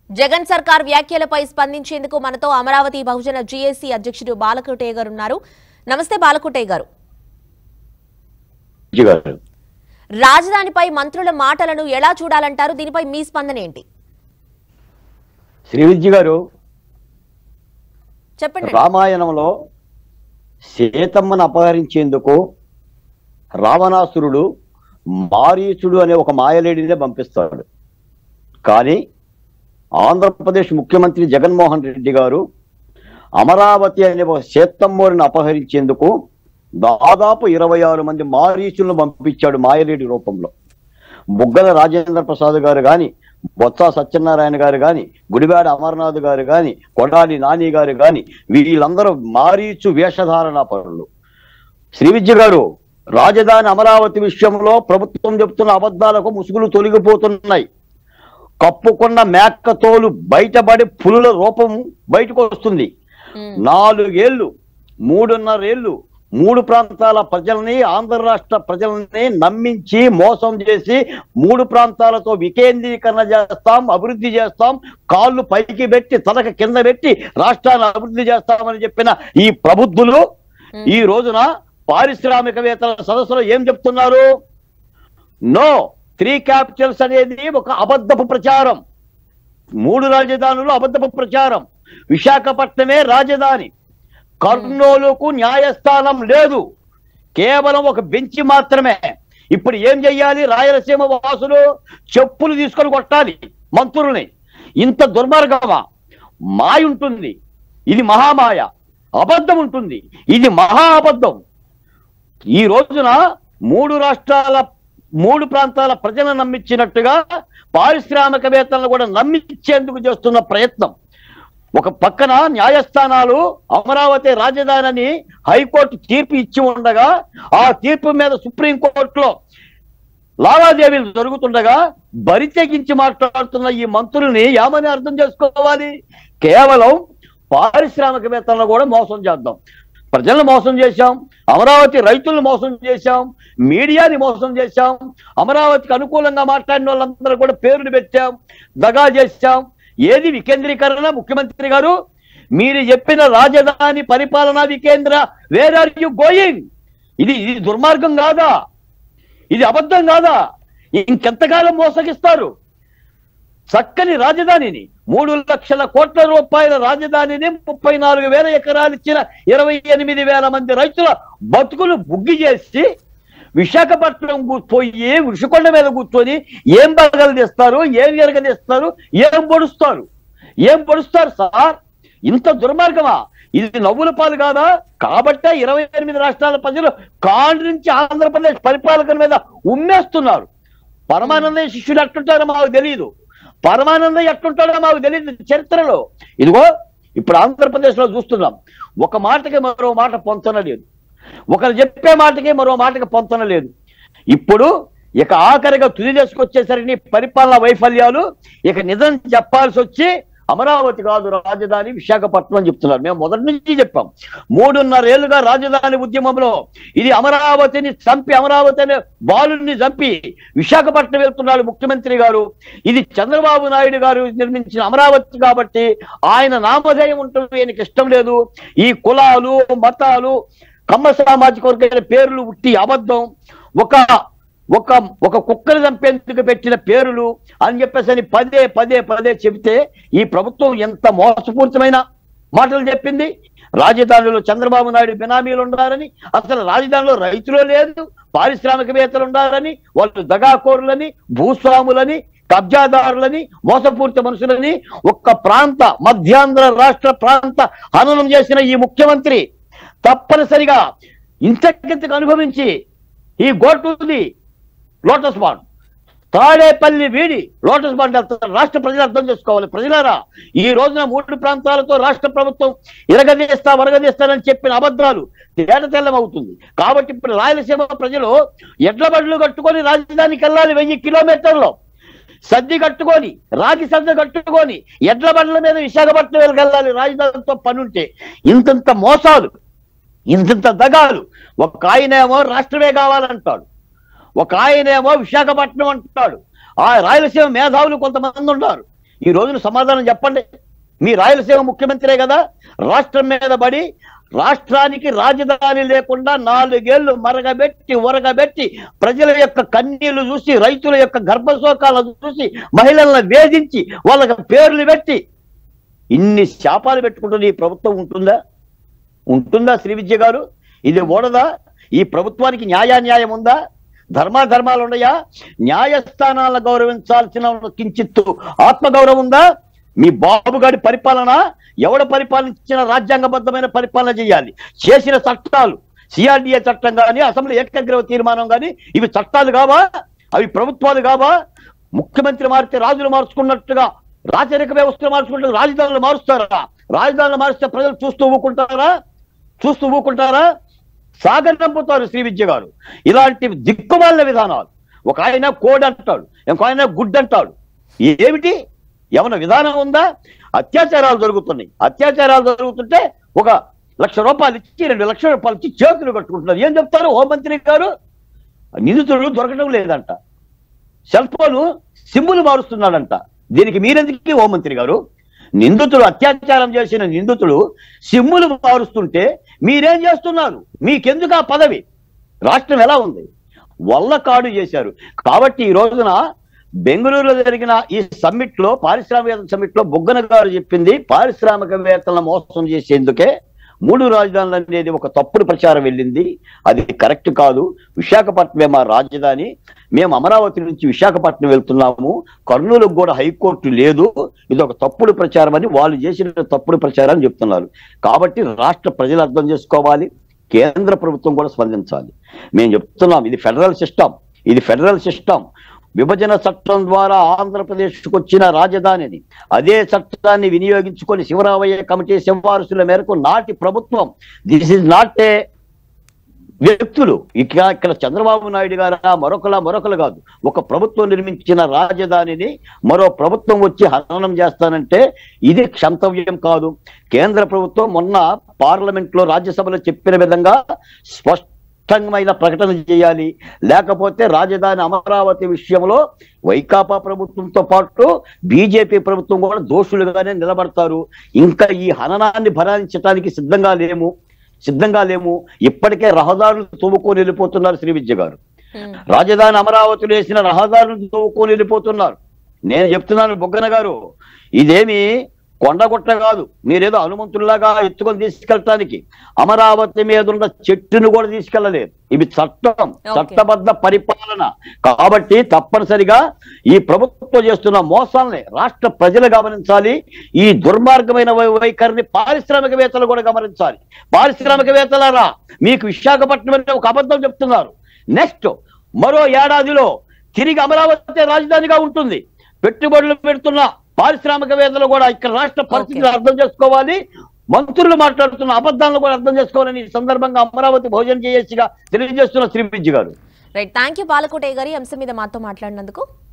జగన్ సర్కార్ వ్యాఖ్యలపై స్పందించేందుకు మనతో అమరావతి బహుజన జీఏసీ అధ్యక్షుడు బాలకోటయ్య గారు ఉన్నారు నమస్తే బాలకోటయ్య గారు విజయ్ గారు రాజధానిపై మంత్రుల మాటలను ఎలా చూడాలంటారు దీనిపై మీ స్పందన ఏంటి శ్రీ విద్య గారు చెప్పండి రామాయణంలో సీతమ్మను అపహరించేందుకు రావణాసురుడు మారీచుడు అనే ఒక మాయలేడినే పంపిస్తాడు కానీ ఆంధ్రప్రదేశ్ ముఖ్యమంత్రి జగన్మోహన్ రెడ్డి గారు అమరావతి అనే ఒక సీతమ్మని అపహరించేందుకు దాదాపు ఇరవై ఆరు మంది మారీచులను పంపించాడు మాయలేడి రూపంలో బుగ్గల రాజేంద్ర ప్రసాద్ గారు గాని బొత్స సత్యనారాయణ గారు గాని గుడివాడ అమర్నాథ్ గారు గాని కొడాలి నాని గారు గాని వీళ్ళందరూ మారీచు వేషధారణ పరులు శ్రీ విద్య గారు రాజధాని అమరావతి విషయంలో ప్రభుత్వం చెబుతున్న అబద్ధాలకు ముసుగులు తొలగిపోతున్నాయి కప్పుకున్న మేక తోలు బయటపడి పులుల రూపం బయటకు వస్తుంది ఉమ్, నాలుగేళ్లు మూడున్నరేళ్లు మూడు ప్రాంతాల ప్రజల్ని ఆంధ్ర రాష్ట్ర ప్రజల్ని నమ్మించి మోసం చేసి మూడు ప్రాంతాలతో వికేంద్రీకరణ చేస్తాం అభివృద్ధి చేస్తాం కాళ్ళు పైకి పెట్టి తలక కింద పెట్టి రాష్ట్రాన్ని అభివృద్ధి చేస్తామని చెప్పిన ఈ ప్రబుద్ధులు ఈ రోజున పారిశ్రామికవేత్తల సదస్సులో ఏం చెప్తున్నారు నో త్రీ క్యాపిటల్స్ అనేది ఒక అబద్ధపు ప్రచారం మూడు రాజధానులు అబద్ధపు ప్రచారం విశాఖపట్నమే రాజధాని కర్నూలుకు న్యాయస్థానం లేదు కేవలం ఒక బెంచి మాత్రమే ఇప్పుడు ఏం చెయ్యాలి రాయలసీమ వాసులు చెప్పులు తీసుకొని కొట్టాలి మంత్రుల్ని ఇంత దుర్మార్గమా మాయ ఉంటుంది ఇది మహామాయ అబద్ధం ఉంటుంది ఇది మహా అబద్ధం ఈ రోజున మూడు రాష్ట్రాల మూడు ప్రాంతాల ప్రజలను నమ్మించినట్టుగా పారిశ్రామికవేత్తలను కూడా నమ్మించేందుకు చేస్తున్న ప్రయత్నం ఒక పక్కన న్యాయస్థానాలు అమరావతి రాజధానిని హైకోర్టు తీర్పు ఇచ్చి ఉండగా ఆ తీర్పు మీద సుప్రీంకోర్టులో లావాదేవీలు జరుగుతుండగా బరి తెగించి మాట్లాడుతున్న ఈ మంత్రుల్ని ఏమని అర్థం చేసుకోవాలి కేవలం పారిశ్రామికవేత్తలను కూడా మోసం చేద్దాం ప్రజలను మోసం చేశాం అమరావతి రైతులను మోసం చేశాం మీడియాని మోసం చేశాం అమరావతికి అనుకూలంగా మాట్లాడిన వాళ్ళందరూ కూడా పేర్లు పెట్టాం దగా చేశాం ఏది వికేంద్రీకరణ ముఖ్యమంత్రి గారు మీరు చెప్పిన రాజధాని పరిపాలనా వికేంద్ర వేర్ ఆర్ యు గోయింగ్ ఇది ఇది దుర్మార్గం కాదా ఇది అబద్ధం కాదా ఇంకెంతకాలం మోసగిస్తారు చక్కని రాజధానిని మూడు లక్షల కోట్ల రూపాయల రాజధానిని ముప్పై నాలుగు వేల ఎకరాలు ఇచ్చిన ఇరవై ఎనిమిది వేల మంది రైతుల బతుకులు బుగ్గి చేసి విశాఖపట్నం కు- పోయి ఋషికొండ మీద కూర్చొని ఏం బగలు తీస్తారు ఏం ఎరగదీస్తారు ఏం పొడుస్తారు ఏం పొడుస్తారు సార్ ఇంత దుర్మార్గమా ఇది నవ్వుల పాలు కాదా కాబట్టే ఇరవై ఎనిమిది రాష్ట్రాల ప్రజలు కాండ్రి నుంచి ఆంధ్రప్రదేశ్ పరిపాలకుల మీద ఉమ్మేస్తున్నారు పరమానంద శిష్యుడు ఎట్టుంటారో మాకు తెలియదు పరమానంద ఎట్టుంటాడో మాకు తెలియదు చరిత్రలో ఇదిగో ఇప్పుడు ఆంధ్రప్రదేశ్ లో చూస్తున్నాం ఒక మాటకి మరో మాట పొంతన లేదు ఒకరు చెప్పే మాటకి మరో మాటకి పొంతన లేదు ఇప్పుడు ఇక ఆఖరిగా తుది దశకొచ్చేసరికి పరిపాలన వైఫల్యాలు ఇక నిజం చెప్పాల్సి వచ్చి అమరావతి కాదు రాజధాని విశాఖపట్నం అని చెప్తున్నారు మేము మొదటి నుంచి చెప్పాం మూడున్నరేళ్లుగా రాజధాని ఉద్యమంలో ఇది అమరావతిని చంపి అమరావతి అనే బాలుని చంపి విశాఖపట్నం వెళ్తున్నాడు ముఖ్యమంత్రి గారు ఇది చంద్రబాబు నాయుడు గారు నిర్మించిన అమరావతి కాబట్టి ఆయన నామధేయం ఉంటుంది ఆయనకి ఇష్టం లేదు ఈ కులాలు మతాలు కమ్మ సామాజిక వర్గ పేర్లు ఉట్టి అబద్ధం ఒక ఒక ఒక కుక్కలు చంపేందుకు పెట్టిన పేర్లు అని చెప్పేసి అని పదే పదే పదే చెబితే ఈ ప్రభుత్వం ఎంత మోసపూరితమైన మాటలు చెప్పింది రాజధానిలో చంద్రబాబు నాయుడు బినామీలు ఉండాలని అసలు రాజధానిలో రైతులు లేదు పారిశ్రామికవేత్తలు ఉండాలని వాళ్ళు దగాకోరులని భూస్వాములని కబ్జాదారులని మోసపూరిత మనుషులని ఒక్క ప్రాంత మధ్యాంధ్ర రాష్ట్ర ప్రాంత హననం చేసిన ఈ ముఖ్యమంత్రి తప్పనిసరిగా ఇంతకింతకు అనుభవించి ఈ గోటుది లోటస్ బాండ్ తాడేపల్లి వీడి లోటస్ బాండ్ వెళ్తారు రాష్ట్ర ప్రజలు అర్థం చేసుకోవాలి ప్రజలారా ఈ రోజున మూడు ప్రాంతాలతో రాష్ట్ర ప్రభుత్వం ఇరగదీస్తా వరగదీస్తానని చెప్పిన అబద్ధాలు తేట తెల్లం అవుతుంది కాబట్టి ఇప్పుడు రాయలసీమ ప్రజలు ఎడ్ల బండ్లు కట్టుకొని రాజధానికి వెళ్ళాలి వెయ్యి కిలోమీటర్లు సద్ది కట్టుకొని రాగి సద్ద కట్టుకొని ఎడ్ల బండ్ల మీద విశాఖపట్నం వెళ్ళాలి రాజధానితో పనుంటే ఇంతంత మోసాలు ఇంతంత దగాలు ఒక ఆయనేమో రాష్ట్రమే కావాలంటాడు ఒక ఆయనేమో విశాఖపట్నం అంటాడు ఆ రాయలసీమ మేధావులు కొంతమంది ఉన్నారు ఈ రోజున సమాధానం చెప్పండి మీ రాయలసీమ ముఖ్యమంత్రే కదా రాష్ట్రం మీద పడి రాష్ట్రానికి రాజధాని లేకుండా నాలుగేళ్లు మరగబెట్టి ఉరగబెట్టి ప్రజల యొక్క కన్నీళ్లు చూసి రైతుల యొక్క గర్భశోకాలను చూసి మహిళలను వేధించి వాళ్ళకి పేర్లు పెట్టి ఇన్ని శాపాలు పెట్టుకుంటున్న ఈ ప్రభుత్వం ఉంటుందా ఉంటుందా శ్రీ విద్య గారు ఇది ఓడదా ఈ ప్రభుత్వానికి న్యాయాన్యాయం ఉందా ధర్మాధర్మాలు ఉన్నాయా న్యాయస్థానాలను గౌరవించాల్సిన కించిత్తు ఆత్మగౌరవం ఉందా మీ బాబుగాడి పరిపాలన ఎవడ పరిపాలించిన రాజ్యాంగబద్ధమైన పరిపాలన చేయాలి చేసిన చట్టాలు సిఆర్డిఏ చట్టం కానీ అసెంబ్లీ ఏకగ్రవ తీర్మానం కానీ ఇవి చట్టాలు కావా అవి ప్రభుత్వాలు కావా ముఖ్యమంత్రి మారితే రాజులు మార్చుకున్నట్టుగా రాచరిక వ్యవస్థలు మార్చుకుంటే రాజధానులు మారుస్తారా రాజధానులు మారిస్తే ప్రజలు చూస్తూ ఊకుంటారా చూస్తూ ఊకుంటారా సాగనంపుతారు శ్రీ విద్య గారు ఇలాంటి దిక్కుమాలిన విధానాలు ఒక ఆయన కోడ్ అంటాడు ఇంకో ఆయన గుడ్ అంటాడు ఏమిటి ఏమన్నా విధానం ఉందా అత్యాచారాలు జరుగుతున్నాయి అత్యాచారాలు జరుగుతుంటే ఒక లక్ష రూపాయలు ఇచ్చి రెండు లక్షల రూపాయలు ఇచ్చి చేతులు కట్టుకుంటున్నారు ఏం చెప్తారు హోంమంత్రి గారు నిందితుడు దొరకడం లేదంట సెల్ ఫోన్ సింబులు మారుస్తున్నాడంట దీనికి మీరెందుకు హోంమంత్రి గారు నిందితుడు అత్యాచారం చేసిన నిందితుడు సిమ్ములు మారుస్తుంటే మీరేం చేస్తున్నారు మీకెందుకు ఆ పదవి రాష్ట్రం ఎలా ఉంది వల్లకాడు చేశారు కాబట్టి ఈ రోజున బెంగళూరులో జరిగిన ఈ సమ్మిట్ లో పారిశ్రామిక సమ్మిట్ లో బుగ్గన గారు చెప్పింది పారిశ్రామికవేత్తలను మోసం చేసేందుకే మూడు రాజధానులు అనేది ఒక తప్పుడు ప్రచారం వెళ్ళింది అది కరెక్ట్ కాదు విశాఖపట్నమే మా రాజధాని మేము అమరావతి నుంచి విశాఖపట్నం వెళ్తున్నాము కర్నూలుకు కూడా హైకోర్టు లేదు ఇది ఒక తప్పుడు ప్రచారం అని వాళ్ళు చేసిన తప్పుడు ప్రచారాన్ని చెప్తున్నారు కాబట్టి రాష్ట్ర ప్రజలు అర్థం చేసుకోవాలి కేంద్ర ప్రభుత్వం కూడా స్పందించాలి మేము చెప్తున్నాం ఇది ఫెడరల్ సిస్టమ్ ఇది ఫెడరల్ సిస్టమ్ విభజన చట్టం ద్వారా ఆంధ్రప్రదేశ్కు వచ్చిన రాజధానిని అదే చట్టాన్ని వినియోగించుకొని శివరామయ్య కమిటీ సిఫారసుల మేరకు నాటి ప్రభుత్వం దిస్ ఇస్ నాట్ ఏ వ్యక్తులు ఇక ఇక్కడ చంద్రబాబు నాయుడు గారా మరొకలా మరొకలు కాదు ఒక ప్రభుత్వం నిర్మించిన రాజధానిని మరో ప్రభుత్వం వచ్చి హననం చేస్తానంటే ఇది క్షంతవ్యం కాదు కేంద్ర ప్రభుత్వం మొన్న పార్లమెంట్ లో రాజ్యసభలో చెప్పిన విధంగా స్పష్టమైన ప్రకటన చేయాలి లేకపోతే రాజధాని అమరావతి విషయంలో వైకాపా ప్రభుత్వంతో పాటు బీజేపీ ప్రభుత్వం కూడా దోషులుగానే నిలబడతారు ఇంకా ఈ హననాన్ని భరాయించడానికి సిద్ధంగా లేము సిద్ధంగా లేము ఇప్పటికే రహదారులు తవ్వుకొని వెళ్ళిపోతున్నారు శ్రీ విద్య గారు ఉమ్. రాజధాని అమరావతిలో వేసిన రహదారులను తవ్వుకొని వెళ్ళిపోతున్నారు నేను చెప్తున్నాను బొగ్గన గారు ఇదేమి కొండగుట్ట కాదు మీరేదో హనుమంతుల్లాగా ఎత్తుకొని తీసుకెళ్ళటానికి అమరావతి మీద ఉన్న చెట్టును కూడా తీసుకెళ్ళలేదు ఇవి చట్టం Okay. చట్టబద్ధ పరిపాలన కాబట్టి తప్పనిసరిగా ఈ ప్రభుత్వం చేస్తున్న మోసాల్ని రాష్ట్ర ప్రజలు గమనించాలి ఈ దుర్మార్గమైన వై- వైఖరిని పారిశ్రామికవేత్తలు కూడా గమనించాలి పారిశ్రామికవేత్తలారా మీకు విశాఖపట్నం అనే ఒక అబద్ధం చెప్తున్నారు నెక్స్ట్ మరో ఏడాదిలో తిరిగి అమరావతి రాజధానిగా ఉంటుంది పెట్టుబడులు పెడుతున్న పారిశ్రామికవేత్తలు కూడా ఇక్కడ రాష్ట్ర పరిస్థితులు అర్థం చేసుకోవాలి మంత్రులు మాట్లాడుతున్న అబద్ధాలను కూడా అర్థం చేసుకోవాలని ఈ సందర్భంగా అమరావతి భోజనం చేసేసిగా తెలియజేస్తున్న శ్రీ విద్య గారు రైట్ థ్యాంక్ యూ బాలకోటయ్య గారి ఈ అంశం మీద మాతో మాట్లాడినందుకు